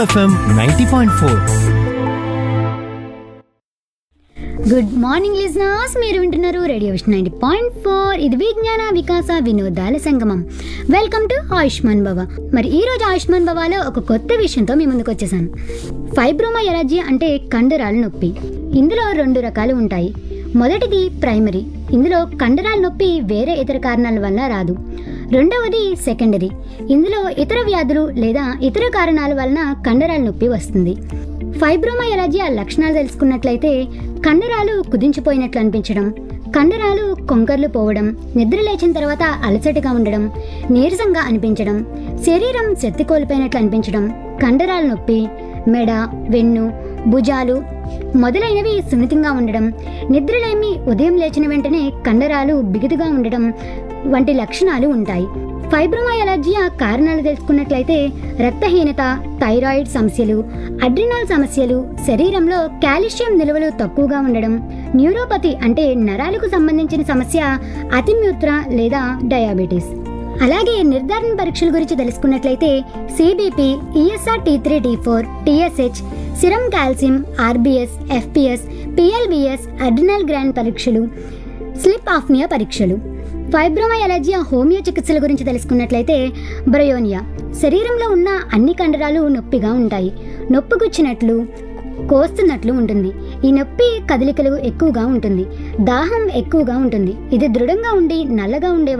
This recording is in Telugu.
FM ninety point four good morning listeners మీరు వింటున్నారు radio vision ninety point four ఇది విజ్ఞాన వికాస వినోదాల సంగమం వెల్కమ్ టు ఆయుష్మాన్ భవ మరి ఈ రోజు ఆయుష్మాన్ భవాలో ఒక కొత్త విషయంతో మీ ముందుకు వచ్చేసాను ఫైబ్రోమా ఎలర్జీ అంటే కండరాల నొప్పి ఇందులో రెండు రకాలు ఉంటాయి మొదటిది ప్రైమరీ ఇందులో కండరాల నొప్పి వేరే ఇతర కారణాల వల్ల రాదు రెండవది సెకండరీ ఇందులో ఇతర వ్యాధులు లేదా ఇతర కారణాల వలన కండరాల నొప్పి వస్తుంది ఫైబ్రోమా ఎలర్జీ ఆ లక్షణాలు తెలుసుకున్నట్లయితే కండరాలు కుదించిపోయినట్లు అనిపించడం కండరాలు కొంకర్లు పోవడం నిద్ర లేచిన తర్వాత అలసటగా ఉండడం నీరసంగా అనిపించడం శరీరం శక్తి కోల్పోయినట్లు అనిపించడం కండరాల నొప్పి మెడ వెన్ను భుజాలు మొదలైనవి సున్నితంగా ఉండడం నిద్రలేమి ఉదయం లేచిన వెంటనే కండరాలు బిగుతుగా ఉండడం వంటి లక్షణాలు ఉంటాయి ఫైబ్రోమా ఎలర్జీ ఆ కారణాలు తెలుసుకున్నట్లయితే రక్తహీనత థైరాయిడ్ సమస్యలు అడ్రినల్ సమస్యలు శరీరంలో కాల్షియం నిల్వలు తక్కువగా ఉండడం న్యూరోపతి అంటే నరాలకు సంబంధించిన సమస్య అతిమ్యూత్ర లేదా డయాబెటీస్ అలాగే నిర్ధారణ పరీక్షల గురించి తెలుసుకున్నట్లయితే CBP ESR T three T four TSH serum calcium RBS FPS PLBS adrenal gland పరీక్షలు స్లిప్ ఆఫ్నియా పరీక్షలు ఫైబ్రోమా ఎలర్జీ హోమియో చికిత్సల గురించి తెలుసుకున్నట్లయితే బ్రయోనియా శరీరంలో ఉన్న అన్ని కండరాలు నొప్పిగా ఉంటాయి నొప్పి గుచ్చినట్లు కోస్తున్నట్లు ఉంటుంది ఈ నొప్పి కదలికలు ఎక్కువగా ఉంటుంది దాహం ఎక్కువగా ఉంటుంది ఇది దృఢంగా ఉండి నల్లగా ఉండే